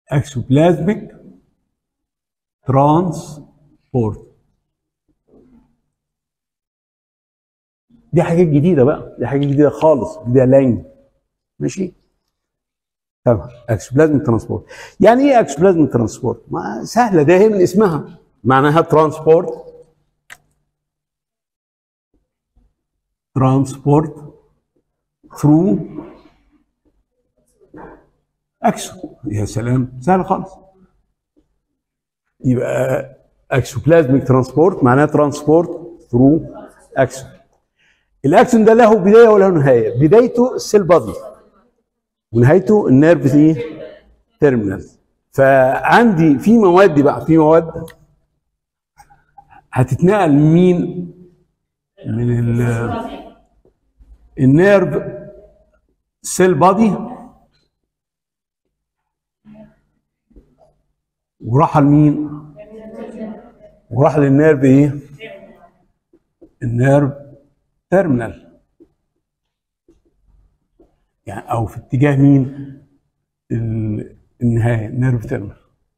اكسوبلازميك ترانسبورت دي حاجات جديده بقى دي حاجات جديده خالص جديده لانج ماشي تمام اكسوبلازميك ترانسبورت يعني ايه اكسوبلازميك ترانسبورت ما سهله ده هي من اسمها معناها ترانسبورت ترانسبورت ثرو اكسو يا سلام سهل خالص يبقى اكسوبلازميك ترانسبورت معناها ترانسبورت ثرو اكسون الاكسون ده له بدايه وله نهايه بدايته السيل بادي ونهايته النيرف ايه تيرمينال فعندي في مواد بقى في مواد هتتنقل مين من ال النيرف سيل بادي وراح لمين؟ وراح للنيرف ايه؟ النيرف تيرمينال يعني او في اتجاه مين؟ ال- النهايه النيرف تيرمينال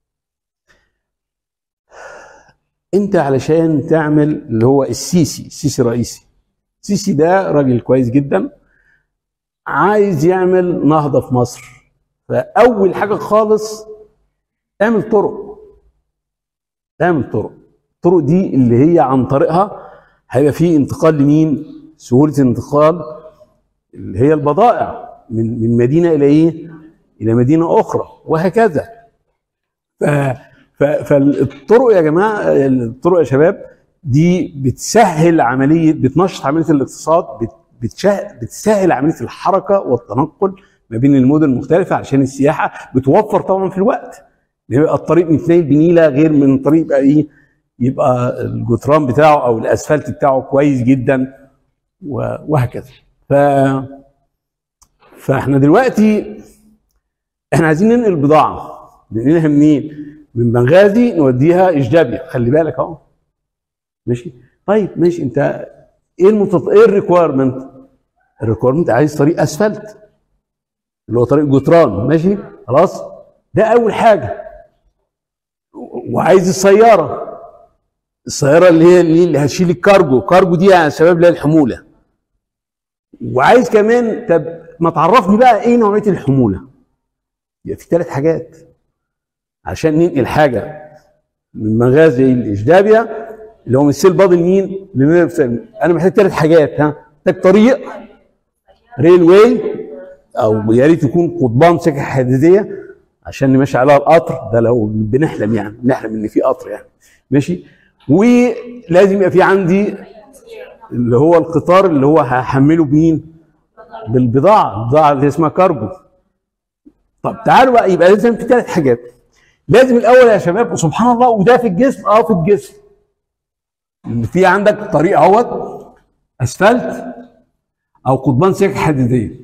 انت علشان تعمل اللي هو السيسي السيسي رئيسي السيسي ده راجل كويس جدا عايز يعمل نهضه في مصر فاول حاجه خالص اعمل طرق اعمل طرق الطرق دي اللي هي عن طريقها هيبقى في انتقال لمين سهوله الانتقال اللي هي البضائع من من مدينه الى ايه الى مدينه اخرى وهكذا ف ف- فالطرق يا جماعه الطرق يا شباب دي بتسهل عمليه بتنشط عمليه الاقتصاد بت- بتشه- بتسهل عمليه الحركه والتنقل ما بين المدن المختلفه عشان السياحه بتوفر طبعا في الوقت يبقى الطريق متنيل بنيله غير من طريق يبقى ايه يبقى الجدران بتاعه او الاسفلت بتاعه كويس جدا و- وهكذا ف فاحنا دلوقتي احنا عايزين ننقل بضاعه ننقلها منين؟ من بنغازي نوديها اشجابيا خلي بالك اهو ماشي طيب ماشي انت ايه المتط... ايه الريكويرمنت؟ الريكويرمنت عايز طريق اسفلت اللي هو طريق جدران ماشي خلاص ده اول حاجه وعايز السياره السياره اللي هي اللي, اللي هتشيل الكارجو كارجو دي يا شباب اللي هي الحموله وعايز كمان طب ما تعرفني بقى ايه نوعيه الحموله يبقى في ثلاث حاجات عشان ننقل حاجه من مغازي الاشدابيا اللي هو من السيل بادي لمين؟ لنيرف سيل. انا محتاج ثلاث حاجات ها محتاج طريق ريل واي او يا ريت يكون قضبان سكه حديديه عشان نمشي عليها القطر ده لو بنحلم يعني بنحلم ان في قطر يعني ماشي ولازم يبقى في عندي اللي هو القطار اللي هو هحمله بمين؟ بالبضاعه البضاعه اللي اسمها كارجو طب تعالوا بقى يبقى لازم في ثلاث حاجات لازم الاول يا شباب وسبحان الله وده في الجسم اه في الجسم إن في عندك طريق اهوت اسفلت او قضبان سكه حديديه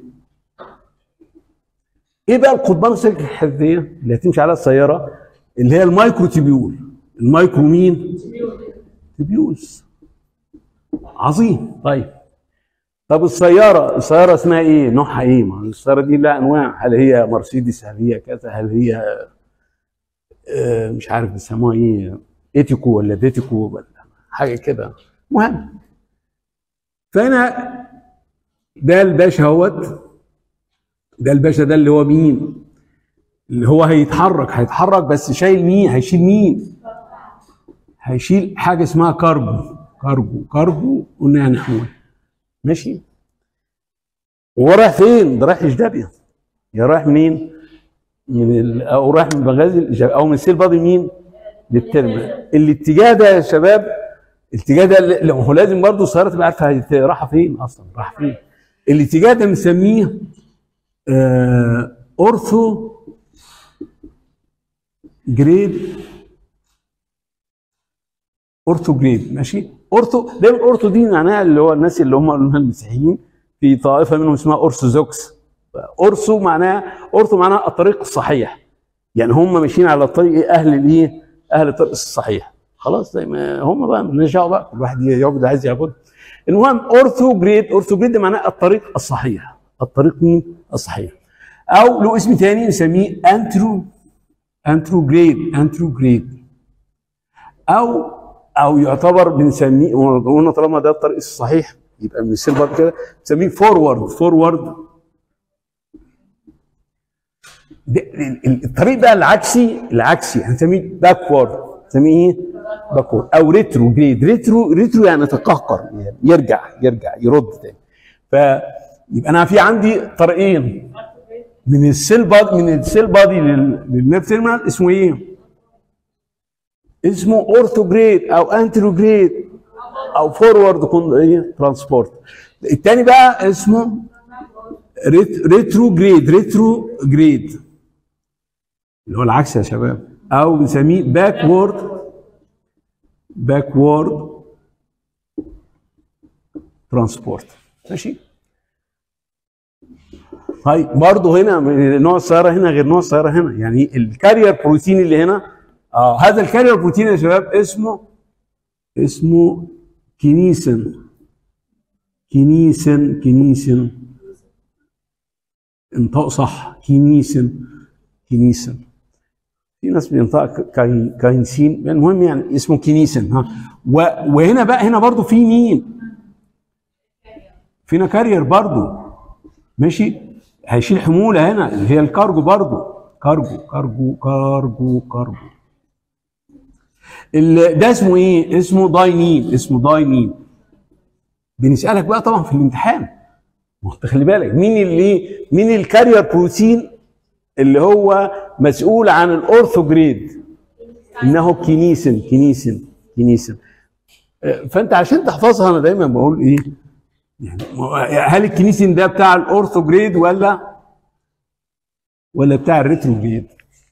ايه بقى القضبان السكه الحديديه اللي هتمشي عليها السياره اللي هي المايكرو تيبيول المايكرو مين تيبيولز عظيم طيب طب السياره السياره اسمها ايه نوعها ايه ما السياره دي لها انواع هل هي مرسيدس هل هي كذا هل هي آه، مش عارف بيسموها ايه ايتيكو ولا بيتيكو ولا حاجه كده مهم فانا ده الباشا اهوت ده الباشا ده اللي هو مين اللي هو هيتحرك هيتحرك بس شايل مين هيشيل مين هيشيل حاجه اسمها كاربو كاربو كاربو قلنا يعني حمول ماشي وهو رايح فين ده رايح اشدابيا يا رايح منين من ال... او رايح من بغازي الإجابة- او من سيل بادي مين للترمينال الاتجاه ده يا شباب الاتجاه ده اللي هو لازم برضه السياره تبقى عارفه هي رايحه فين اصلا رايحه فين الاتجاه ده بنسميه آه اورثو جريد اورثو جريد ماشي اورثو دايما اورثو دي معناها اللي هو الناس اللي هم المسيحيين في طائفه منهم اسمها اورثوذكس اورثو معناها اورثو معناها الطريق الصحيح يعني هم ماشيين على الطريق اهل الايه اهل الطريق الصحيح خلاص زي ما هم بقى مالناش دعوه بقى كل واحد يعبد عايز يعبد المهم اورثو جريد اورثو جريد ده معناه الطريق الصحيح الطريق مين الصحيح او له اسم تاني نسميه انترو انتروجريد انتروجريد او او يعتبر بنسميه قلنا طالما ده الطريق الصحيح يبقى من السيل بادي كده بنسميه فورورد فورورد الطريق بقى العكسي العكسي هنسميه باكورد نسميه ايه؟ باكورد او ريترو جريد ريترو ريترو يعني يتقهقر يعني يرجع يرجع يرد تاني فيبقى انا في عندي طريقين من السيل بادي من السيل بادي للنيرف تيرمينال اسمه ايه؟ اسمه اورثو جريد او انترو جريد او فورورد ايه ترانسبورت الثاني بقى اسمه ريترو جريد ريترو جريد اللي هو العكس يا شباب او بنسميه باكورد باكورد ترانسبورت ماشي طيب برضه هنا نوع السياره هنا غير نوع السياره هنا يعني الكارير بروتين اللي هنا اه هذا الكارير بروتين يا شباب اسمه اسمه كنيسن كنيسن كنيسن انطق صح كنيسن كنيسن في ناس بينطق كاينسين المهم يعني اسمه كنيسن ها وهنا بقى هنا برضو في مين فينا كارير برضو ماشي هيشيل حموله هنا اللي هي الكارجو برضو كارجو كارجو كارجو كارجو ده اسمه ايه؟ اسمه داينين اسمه داينين بنسالك بقى طبعا في الامتحان خلي بالك مين اللي مين الكارير بروتين اللي هو مسؤول عن الاورثوجريد انه كنيسن كنيسن كنيسن فانت عشان تحفظها انا دايما بقول ايه يعني هل الكنيسن ده بتاع الاورثوجريد ولا ولا بتاع الريتروجريد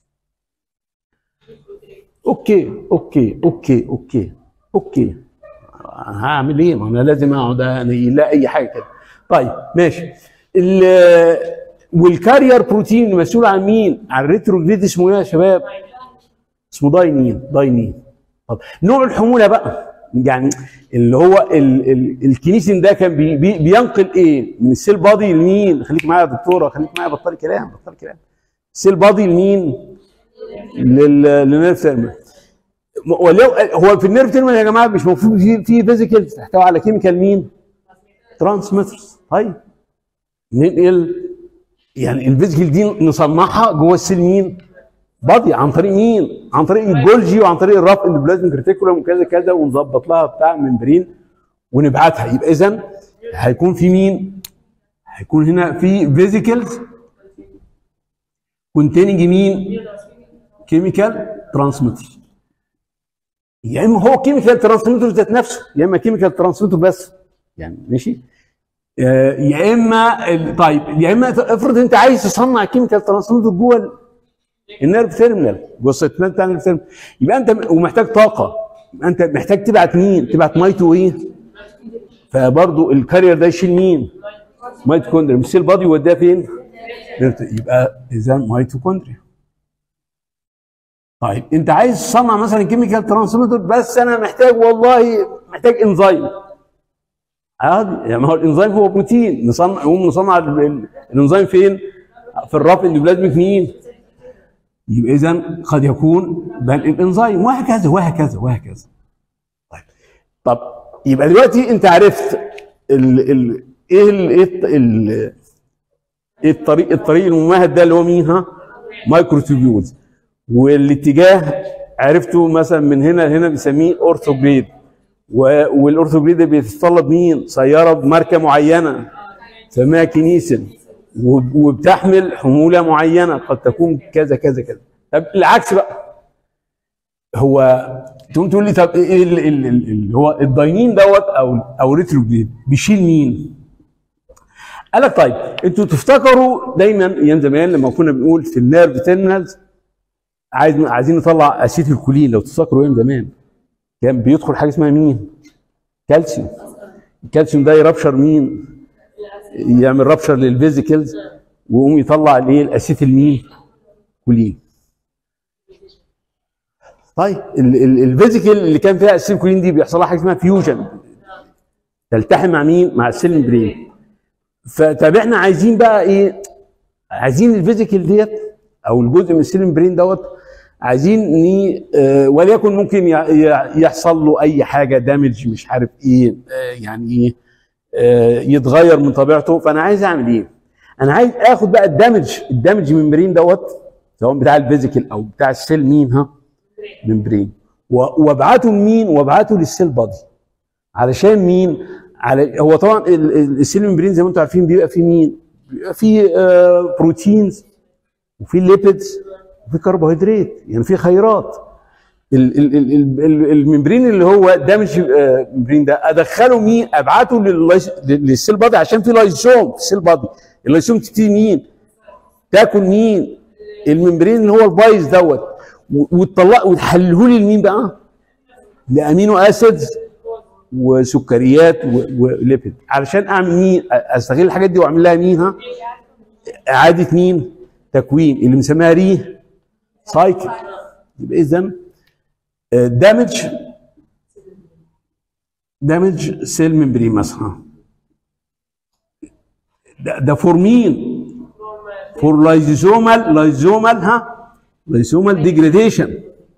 اوكي اوكي اوكي اوكي اوكي هعمل ايه ما انا لازم اقعد لا اي حاجه كده طيب ماشي والكارير بروتين مسؤول عن مين؟ عن الريتروجريد اسمه ايه يا شباب؟ اسمه داينين داينين طب نوع الحموله بقى يعني اللي هو ال ال الكنيسين ده كان بي بي بينقل ايه؟ من السيل بادي لمين؟ خليك معايا يا دكتوره خليك معايا بطل كلام بطل كلام السيل بادي لمين؟ للنيرف تيرمال ولو هو في النيرف تيرمال يا جماعه مش المفروض في في فيزيكال تحتوي على كيميكال مين؟ ترانسميترز طيب ننقل يعني الفيزيكال دي نصنعها جوه السيل مين؟ بادي عن طريق مين؟ عن طريق الجولجي وعن طريق الراف اندوبلازميك ريتيكولم وكذا كذا ونظبط لها بتاع ممبرين ونبعتها يبقى اذا هيكون في مين؟ هيكون هنا في فيزيكلز كونتيننج مين؟ كيميكال ترانسميتر يا اما هو كيميكال ترانسميتر ذات نفسه يا اما كيميكال ترانسميتر بس يعني ماشي يا اما طيب يا اما افرض انت عايز تصنع كيميكال ترانسميتر جوه النيرف تيرمينال جوه السيتمنت بتاع النيرف تيرمينال يبقى انت ومحتاج طاقه يبقى انت محتاج تبعت مين؟ تبعت مايتو ايه؟ فبرضه الكارير ده يشيل مين؟ ميتوكوندريا مش السيل بادي يوديها فين؟ يبقى اذا ميتوكوندريا طيب انت عايز تصنع مثلا كيميكال ترانسميتر بس انا محتاج والله محتاج انزيم عادي يعني ما هو الانزيم هو بروتين نصنع نقوم نصنع الانزيم فين؟ في الرف اندوبلازميك مين؟ يبقى اذا قد يكون بل الانزيم وهكذا وهكذا وهكذا طيب طب يبقى دلوقتي انت عرفت ال ال ايه ال ايه ال ايه الطريق الطريق الممهد ده اللي هو مين ها؟ مايكروتوبيولز والاتجاه عرفته مثلا من هنا لهنا بنسميه اورثوجريد والاورثوجريد ده بيتطلب مين؟ سياره بماركه معينه سميها كنيسن وبتحمل حموله معينه قد تكون كذا كذا كذا طب العكس بقى هو تقوم تقول لي طب ايه اللي هو الداينين دوت او او ريتروجريد بيشيل مين؟ قال لك طيب انتوا تفتكروا دايما ايام زمان لما كنا بنقول في النيرف تيرمينالز عايز عايزين نطلع اسيتيل كولين لو تفتكروا ايام زمان كان بيدخل حاجه اسمها مين؟ كالسيوم الكالسيوم ده يربشر مين؟ يعمل ربشر للفيزيكلز ويقوم يطلع الايه؟ الاسيتيل مين؟ كولين طيب الفيزيكل اللي كان فيها اسيتيل كولين دي بيحصل لها حاجه اسمها فيوجن تلتحم مع مين؟ مع السيل برين فطب احنا عايزين بقى ايه؟ عايزين الفيزيكال ديت او الجزء من السيل برين دوت عايزين ني آه، وليكن ممكن ي- ي- يحصل له اي حاجه دامج مش عارف ايه آه، يعني ايه آه، يتغير من طبيعته فانا عايز اعمل ايه؟ انا عايز اخد بقى الدامج الدامج ممبرين دوت سواء بتاع الفيزيكال او بتاع السيل مين ها؟ ممبرين و- وابعته لمين؟ وابعته للسيل بادي علشان مين؟ على هو طبعا ال- ال- السيل ممبرين زي ما انتم عارفين بيبقى فيه مين؟ بيبقى فيه آه بروتينز وفي ليبيدز وفي كربوهيدرات يعني في خيرات ال- ال- ال- ال- ال- الممبرين اللي هو دامج آه، ممبرين ده ادخله مين؟ ابعته لللايس- للسيل بادي عشان في لايسوم في السيل بادي اللايسوم تبتدي مين؟ تاكل مين؟ الممبرين اللي هو البايظ دوت و- وتطلع وتحلله لي لمين بقى؟ لامينو اسيدز وسكريات و- وليبيد علشان اعمل مين؟ استغل الحاجات دي واعمل لها مين ها؟ اعاده مين؟ تكوين اللي بنسميها ري سايكل يبقى اذا دامج دامج سيل ممبرين مثلا ده, ده فور مين؟ فور لايزومال لايزومال ها؟ لايزومال ديجريديشن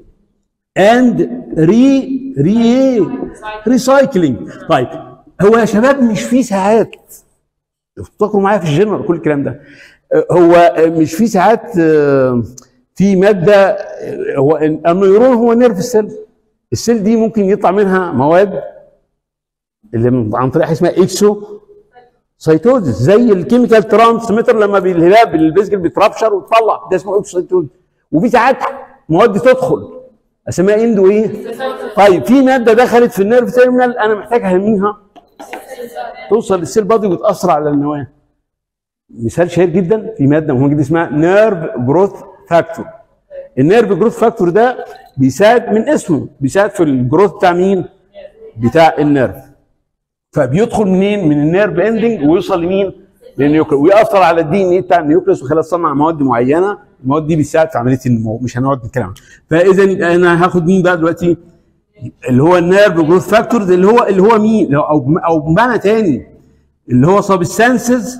اند ري ري ريسايكلينج طيب هو يا شباب مش في ساعات افتكروا معايا في الجنرال كل الكلام ده آه، هو آه، مش في ساعات آه، في ماده آه، هو النيورون هو نيرف السيل السيل دي ممكن يطلع منها مواد اللي من- عن طريق حاجه اسمها اكسو سيتوزس زي الكيميكال ترانسميتر لما بالهلال بالبيزكل بيترابشر وتطلع ده اسمه اكسو سيتوزس وفي ساعات مواد تدخل اسمها اندو ايه؟ طيب في ماده دخلت في النيرف تيرمينال انا محتاجها منها توصل للسيل بادي وتاثر على النواه مثال شهير جدا في ماده مهمه جدا اسمها نيرف جروث فاكتور النيرف جروث فاكتور ده بيساعد من اسمه بيساعد في الجروث بتاع مين؟ بتاع النيرف فبيدخل منين؟ من النيرف اندنج ويوصل لمين؟ للنيوكليس ويأثر على الدي ان ايه بتاع النيوكليس ويخليها تصنع مواد معينه المواد دي بتساعد في عمليه النمو مش هنقعد نتكلم عنها فاذا انا هاخد مين بقى دلوقتي؟ اللي هو النيرف جروث فاكتورز اللي هو اللي هو مين؟ اللي هو- او او بمعنى تاني اللي هو سبستانسز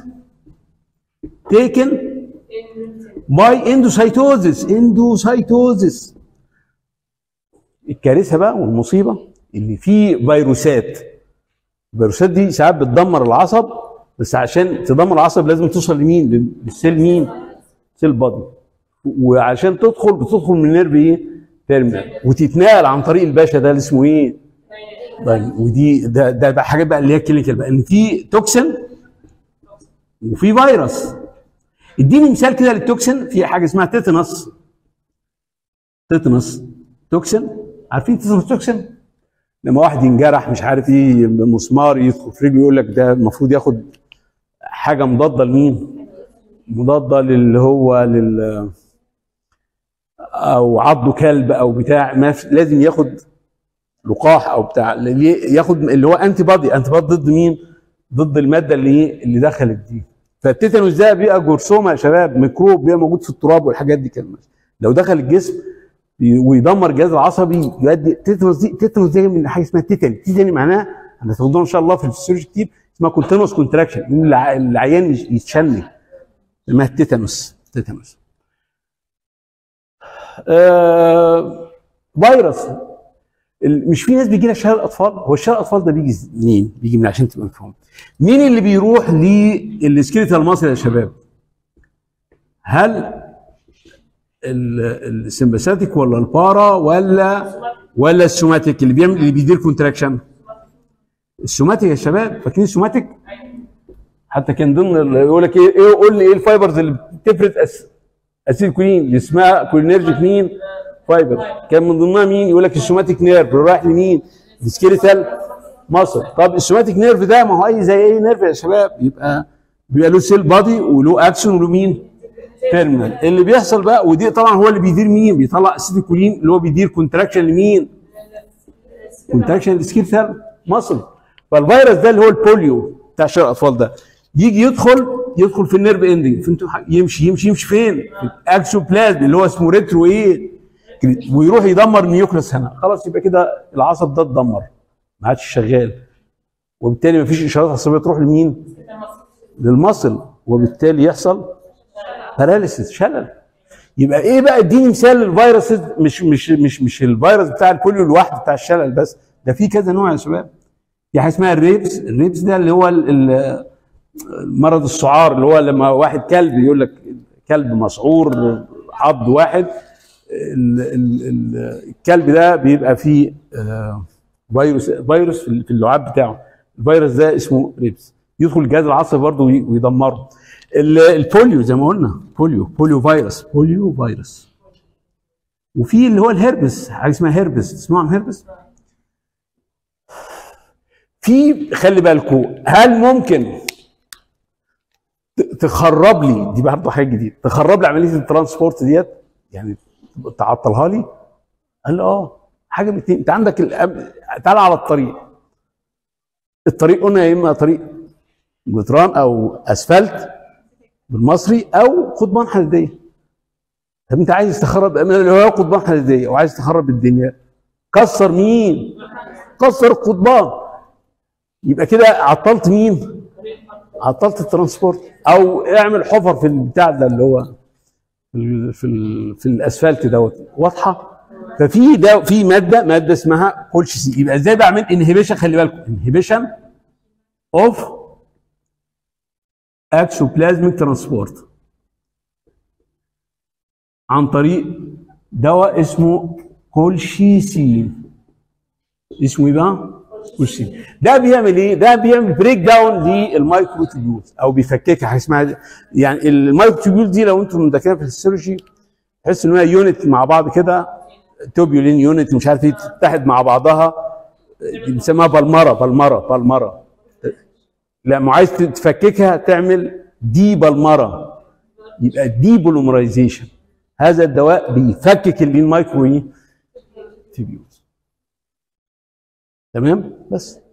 taken by endocytosis endocytosis الكارثه بقى والمصيبه اللي في فيروسات الفيروسات دي ساعات بتدمر العصب بس عشان تدمر العصب لازم توصل لمين؟ لل- للسيل مين؟ سيل بادي وعشان تدخل بتدخل من نيرف ايه؟ تيرمينال وتتنقل عن طريق الباشا ده اللي اسمه ايه؟ طيب ودي ده ده بقى حاجات بقى اللي هي كلينيكال بقى ان في توكسين وفي فيروس اديني مثال كده للتوكسين في حاجه اسمها تيتانوس تيتانوس توكسين عارفين تيتانوس توكسين لما واحد ينجرح مش عارف ايه مسمار يدخل في رجله يقول لك ده المفروض ياخد حاجه مضاده لمين؟ مضاده للي هو لل او عضه كلب او بتاع ما في لازم ياخد لقاح او بتاع اللي ياخد اللي هو انتي بادي انتي بادي ضد مين؟ ضد الماده اللي ايه؟ اللي دخلت دي فالتيتانوس ده بيبقى جرثومه يا شباب ميكروب بيبقى موجود في التراب والحاجات دي كده لو دخل الجسم ويدمر الجهاز العصبي يؤدي تيتانوس دي تيتانوس دي من حاجه اسمها تيتاني تيتاني معناها هناخدوها ان شاء الله في الفسيولوجي كتير اسمها كونتينوس كونتراكشن العيان يتشنج اسمها تيتانوس تيتانوس آه فيروس ال- مش في ناس بيجي لها شلل اطفال هو الشلل الاطفال ده بيجي منين؟ بيجي من عشان تبقى مفهوم مين اللي بيروح للسكيلتال ماسل يا شباب؟ هل ال- السمباثيك ولا البارا ولا ولا السوماتيك اللي بيعمل اللي بيدير كونتراكشن؟ السوماتيك يا شباب فاكرين السوماتيك؟ حتى كان ضمن ال- يقول لك ايه ايه قول لي ايه الفايبرز اللي بتفرز أس اسيل كولين اللي اسمها كولينرجيك مين؟ فايبر كان من ضمنها مين؟ يقول لك السوماتيك نيرف رايح لمين؟ السكيلتال مصر طب السوماتيك نيرف ده ما هو اي زي اي نيرف يا شباب يبقى بيبقى له سيل بادي وله اكشن وله مين؟ تيرمينال اللي بيحصل بقى ودي طبعا هو اللي بيدير مين؟ بيطلع اسيتيكولين اللي هو بيدير كونتراكشن لمين؟ كونتراكشن للسكيلتال مصر فالفيروس ده اللي هو البوليو بتاع شلل الاطفال ده يجي يدخل يدخل في النيرف اندنج فهمتوا حاجة؟ يمشي يمشي يمشي فين؟ في الاكسوبلازم اللي هو اسمه ريترو ايه؟ ويروح يدمر النيوكليس هنا خلاص يبقى كده العصب ده اتدمر ما عادش شغال وبالتالي ما فيش اشارات عصبيه تروح لمين؟ للمصل وبالتالي يحصل باراليسيس شلل يبقى ايه بقى اديني مثال للفيروس مش مش مش مش الفيروس بتاع البوليو لوحده بتاع الشلل بس ده في كذا نوع يا شباب في حاجه اسمها الريبس الريبس ده اللي هو ال- ال- مرض السعار اللي هو لما واحد كلب يقول لك كلب مسعور عض واحد ال- ال- ال- الكلب ده بيبقى فيه آه، فيروس فيروس في في اللعاب بتاعه الفيروس ده اسمه ريبس يدخل الجهاز العصبي برضه وي- ويدمره ال- البوليو زي ما قلنا بوليو بوليو فيروس بوليو فيروس وفي اللي هو الهربس حاجه اسمها هربس تسمعوا عن هربس في خلي بالكم هل ممكن ت- تخرب لي دي برضه حاجه جديده تخرب لي عمليه الترانسبورت ديت يعني تعطلها لي قال له اه حاجه من اتنين انت عندك الأم... تعال على الطريق الطريق قلنا يا اما طريق جدران او اسفلت بالمصري او قضبان حديديه طب انت عايز تخرب لو هو قضبان حديديه وعايز تخرب الدنيا كسر مين؟ كسر القضبان يبقى كده عطلت مين؟ عطلت الترانسبورت او اعمل حفر في البتاع ده اللي هو في ال في, ال في الاسفلت دوت واضحه؟ ففي ده في ماده ماده اسمها كولشيسين يبقى ازاي بعمل انهبيشن خلي بالكم انهبيشن اوف اكسوبلازميك ترانسبورت عن طريق دواء اسمه كولشيسين اسمه ايه بقى؟ كولشيسين ده بيعمل ايه؟ ده بيعمل بريك داون للمايكروتوبيولز او بيفككها حاجه اسمها يعني المايكروتوبيول دي لو انتم مذاكرين في السيرجي تحس ان هي يونت مع بعض كده توبيولين يونت مش عارف ايه تتحد مع بعضها دي بنسميها بالمره بالمره بالمره لما عايز تفككها تعمل دي بالمره يبقى دي بوليمرايزيشن هذا الدواء بيفكك اللين مايكرو تيبيوز تمام بس